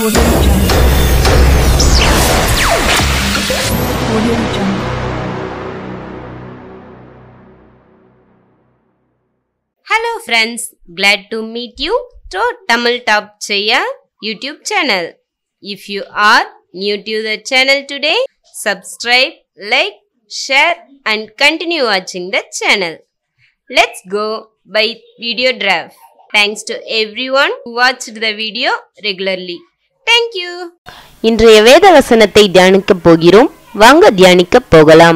Audio Jungle. Audio Jungle. Hello friends, glad to meet you to Tamil Top Chaya YouTube channel. If you are new to the channel today, subscribe, like, share and continue watching the channel. Let's go by video draft. Thanks to everyone who watched the video regularly. Thank you. இன்றைய வேத வசனத்தை தியானிக்கப் போகிறோம் வாங்க தியானிக்கப் போகலாம்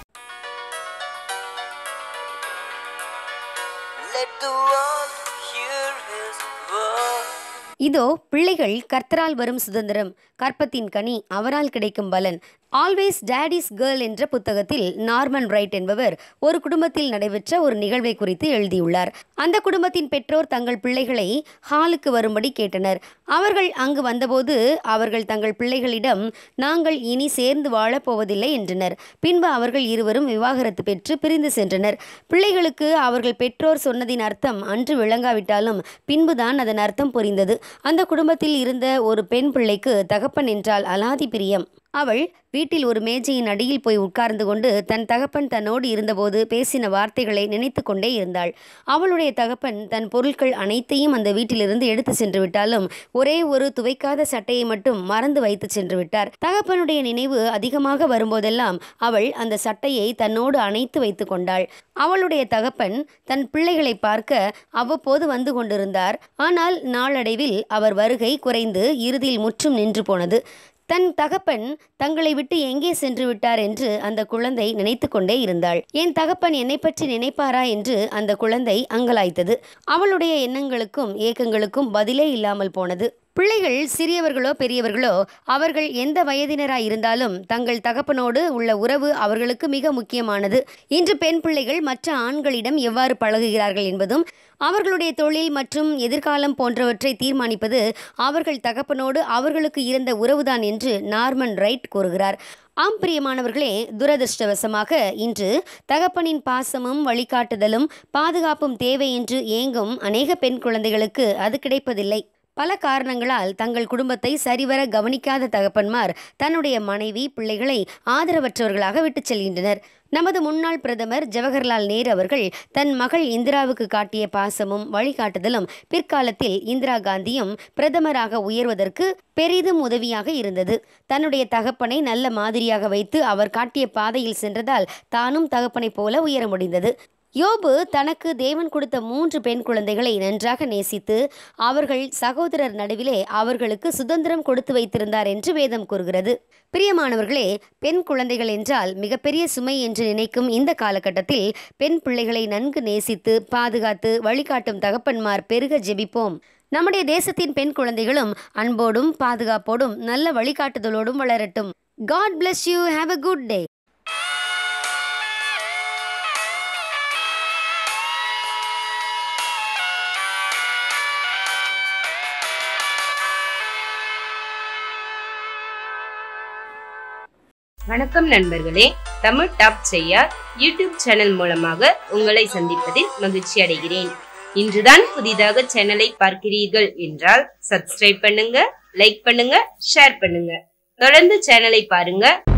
Let the world hear his word. இதோ பிள்ளைகள் கர்த்தரால் வரும் சுதந்திரம் கற்பத்தின் கனி அவரால் கிடைக்கும் பலன் ஆல்வேஸ் டேடிஸ் கேர்ள் என்ற புத்தகத்தில் நார்மன் ரைட் என்பவர் ஒரு குடும்பத்தில் நடைபெற்ற ஒரு நிகழ்வை குறித்து எழுதியுள்ளார் அந்த குடும்பத்தின் பெற்றோர் தங்கள் பிள்ளைகளை ஹாலுக்கு வரும்படி கேட்டனர் அவர்கள் அங்கு வந்தபோது அவர்கள் தங்கள் பிள்ளைகளிடம் நாங்கள் இனி சேர்ந்து வாழப் போவதில்லை என்றனர் பின்பு அவர்கள் இருவரும் விவாகரத்து பெற்று பிரிந்து சென்றனர் பிள்ளைகளுக்கு அவர்கள் பெற்றோர் சொன்னதின் அர்த்தம் அன்று விளங்காவிட்டாலும் பின்புதான் அதன் அர்த்தம் புரிந்தது அந்த குடும்பத்தில் இருந்த ஒரு பெண் பிள்ளைக்கு தகப்பன் என்றால் அலாதி பிரியம் அவள் வீட்டில் ஒரு மேஜையின் அடியில் போய் உட்கார்ந்து கொண்டு தன் தகப்பன் தன்னோடு இருந்தபோது பேசின வார்த்தைகளை நினைத்து கொண்டே இருந்தாள் அவளுடைய தகப்பன் தன் பொருட்கள் அனைத்தையும் அந்த வீட்டிலிருந்து எடுத்து சென்று விட்டாலும் ஒரே ஒரு துவைக்காத சட்டையை மட்டும் மறந்து வைத்து சென்று விட்டார் தகப்பனுடைய நினைவு அதிகமாக வரும்போதெல்லாம் அவள் அந்த சட்டையை தன்னோடு அணைத்து வைத்து கொண்டாள் அவளுடைய தகப்பன் தன் பிள்ளைகளை பார்க்க அவ்வப்போது வந்து கொண்டிருந்தார் ஆனால் நாளடைவில் அவர் வருகை குறைந்து இறுதியில் முற்றும் நின்று போனது தன் தகப்பன் தங்களை விட்டு எங்கே சென்று விட்டார் என்று அந்த குழந்தை நினைத்து கொண்டே இருந்தாள் என் தகப்பன் என்னை பற்றி நினைப்பாரா என்று அந்த குழந்தை அங்கலாய்த்தது அவளுடைய எண்ணங்களுக்கும் ஏக்கங்களுக்கும் பதிலே இல்லாமல் போனது பிள்ளைகள் சிறியவர்களோ பெரியவர்களோ அவர்கள் எந்த வயதினராய் இருந்தாலும் தங்கள் தகப்பனோடு உள்ள உறவு அவர்களுக்கு மிக முக்கியமானது இன்று பெண் பிள்ளைகள் மற்ற ஆண்களிடம் எவ்வாறு பழகுகிறார்கள் என்பதும் அவர்களுடைய தொழில் மற்றும் எதிர்காலம் போன்றவற்றை தீர்மானிப்பது அவர்கள் தகப்பனோடு அவர்களுக்கு இருந்த உறவுதான் என்று நார்மன் ரைட் கூறுகிறார் ஆம் பிரியமானவர்களே துரதிருஷ்டவசமாக இன்று தகப்பனின் பாசமும் வழிகாட்டுதலும் பாதுகாப்பும் தேவை என்று ஏங்கும் அநேக பெண் குழந்தைகளுக்கு அது கிடைப்பதில்லை பல காரணங்களால் தங்கள் குடும்பத்தை சரிவர கவனிக்காத தகப்பன்மார் தன்னுடைய மனைவி பிள்ளைகளை ஆதரவற்றவர்களாக விட்டுச் செல்கின்றனர் நமது முன்னாள் பிரதமர் ஜவஹர்லால் நேரு அவர்கள் தன் மகள் இந்திராவுக்கு காட்டிய பாசமும் வழிகாட்டுதலும் பிற்காலத்தில் இந்திரா காந்தியும் பிரதமராக உயர்வதற்கு பெரிதும் உதவியாக இருந்தது தன்னுடைய தகப்பனை நல்ல மாதிரியாக வைத்து அவர் காட்டிய பாதையில் சென்றதால் தானும் தகப்பனைப் போல உயர முடிந்தது யோபு தனக்கு தேவன் கொடுத்த மூன்று பெண் குழந்தைகளை நன்றாக நேசித்து அவர்கள் சகோதரர் நடுவிலே அவர்களுக்கு சுதந்திரம் கொடுத்து வைத்திருந்தார் என்று வேதம் கூறுகிறது பிரியமானவர்களே பெண் குழந்தைகள் என்றால் மிகப்பெரிய சுமை என்று நினைக்கும் இந்த காலகட்டத்தில் பெண் பிள்ளைகளை நன்கு நேசித்து பாதுகாத்து வழிகாட்டும் தகப்பன்மார் பெருக ஜெபிப்போம் நம்முடைய தேசத்தின் பெண் குழந்தைகளும் அன்போடும் பாதுகாப்போடும் நல்ல வழிகாட்டுதலோடும் வளரட்டும் god bless you have a good day வணக்கம் நண்பர்களே தமிழ் டாப் செய்ய யூடியூப் சேனல் மூலமாக உங்களை சந்திப்பதில் மகிழ்ச்சி அடைகிறேன் இன்றுதான் புதிதாக சேனலை பார்க்கிறீர்கள் என்றால் சப்ஸ்கிரைப் பண்ணுங்க லைக் பண்ணுங்க ஷேர் பண்ணுங்க தொடர்ந்து சேனலை பாருங்க